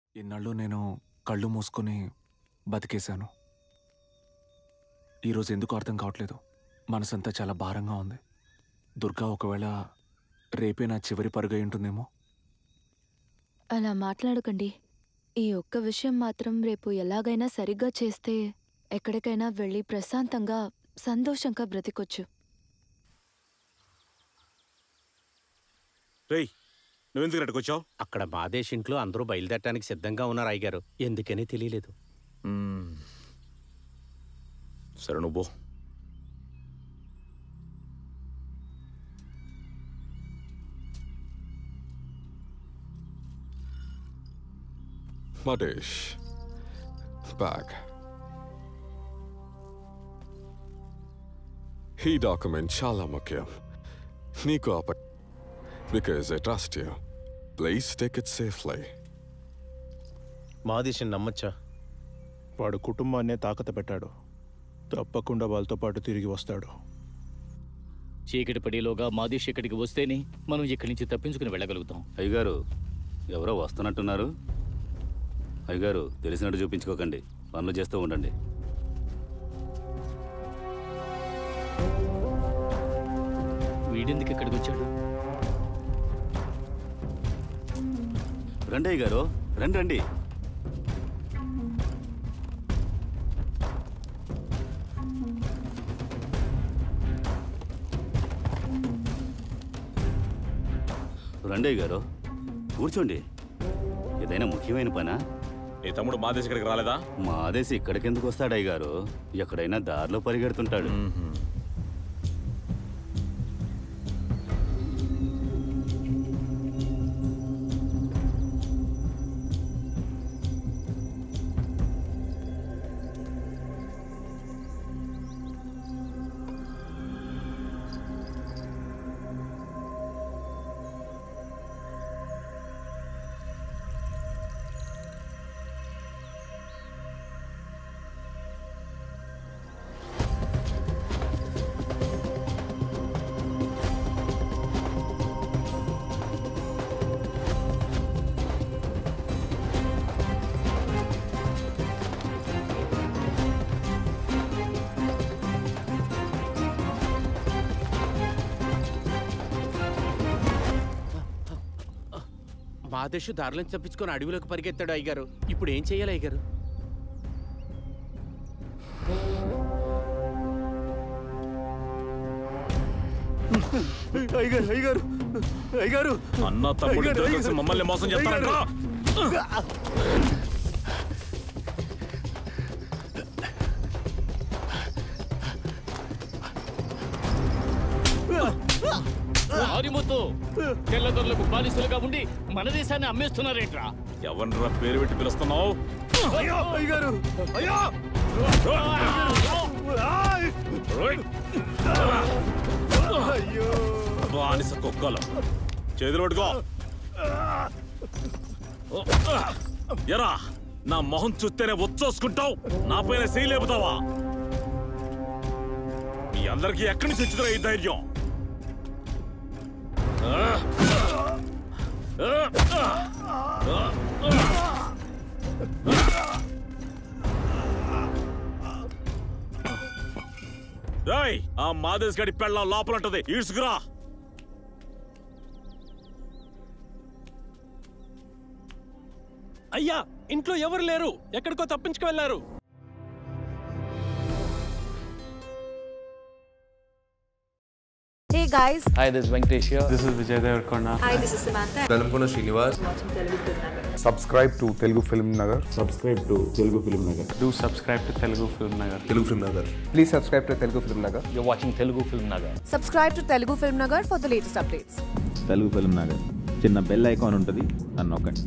ఇన్నాళ్ళు నేను కళ్ళు మూసుకొని బతికేశాను ఈరోజు ఎందుకు అర్థం కావట్లేదు మనసంతా చాలా భారంగా ఉంది దుర్గా ఒకవేళ రేపే నా చివరి పరుగై ఉంటుందేమో అలా మాట్లాడకండి ఈ ఒక్క విషయం మాత్రం రేపు ఎలాగైనా సరిగ్గా చేస్తే ఎక్కడికైనా వెళ్ళి ప్రశాంతంగా సంతోషంగా బ్రతికొచ్చు రేయ్ నువ్వెందుకు రెట్టుకొచ్చావు అక్కడ మాదేశ్ ఇంట్లో అందరూ బయలుదేరటానికి సిద్ధంగా ఉన్నారు అయ్యగారు ఎందుకని తెలియలేదు సరే నువ్వు పో. Madesh. Bag. ఈ డాక్యుమెంట్ చాలా ముఖ్యం నీకు అప్ప because I trust you please take it safely మాదేశం నమ్మచ్చా వాడు కుటుంబాన్నే తాకత పెట్టాడు తప్పకుండా వాళ్ళతో పాటు తిరిగి వస్తాడు చీకటి పడేలోగా మాదేశ్ ఇక్కడికి వస్తేనే మనం ఇక్కడి నుంచి తప్పించుకుని వెళ్ళగలుగుతాం అయ్యగారు ఎవరో వస్తున్నట్టున్నారు అయ్యగారు తెలిసినట్టు చూపించుకోకండి పనులు చేస్తూ ఉండండి వీడెందుకు ఇక్కడికి వచ్చాడు రండి అయ్యగారు రండి రండి రండి అయ్యగారు కూర్చోండి ఏదైనా ముఖ్యమైన పనా నీ తమ్ముడు మా దేశం ఇక్కడికి రాలేదా మా ఆదేశం ఇక్కడికెందుకు వస్తాడు అయ్యగారు ఎక్కడైనా దారిలో పరిగెడుతుంటాడు మాదేశ్ దారిలో తప్పించుకొని అడవిలోకి పరిగెత్తాడు అయ్యగారు ఇప్పుడు ఏం చెయ్యాలి అయ్యగారు అయ్యగారు అయ్యగారు అయ్యగారు అన్న తమ్ముడు అయ్యగారు, ఇద్దరు కలిసి మమ్మల్ని మోసం చేస్తారంట ఆరిముత్తు తెల్లదొరలకు బానిసలుగా ఉండి మన దేశాన్ని అమ్మేస్తున్నారేంట్రా ఎవరిరా పేరు పెట్టి పిలుస్తున్నావు అయ్యగారు అయ్యో అయ్యో బానిస కుక్కలు చేతులు పట్టుకో ఎరా నా మొహం చూస్తేనే వచ్చేసుకుంటావు నా పైన సీ లేపుతావా మీ అందరికీ ఎక్కడి నుంచి వచ్చిందిరా ఈ ధైర్యం రాయ్ ఆ మాదేశ్ గడి పెళ్ళం లోపల ఉంటది ఈడ్చుకురా అయ్యా ఇంట్లో ఎవరు లేరు ఎక్కడికో తప్పించుకు వెళ్ళారు Hey guys, Hi, this is Venkatesh here. This is Vijay Devarkonda. hi, this is Samantha. Velankonda Srinivas subscribe to Telugu film Nagar Subscribe to Telugu Film Nagar. Do subscribe to Telugu Film Nagar. Telugu film Nagar please subscribe to Telugu film Nagar You're watching Telugu Film Nagar. Subscribe to Telugu Film Nagar for the latest updates. Telugu film Nagar చిన్న bell icon ఉంటుంది అని నొక్కండి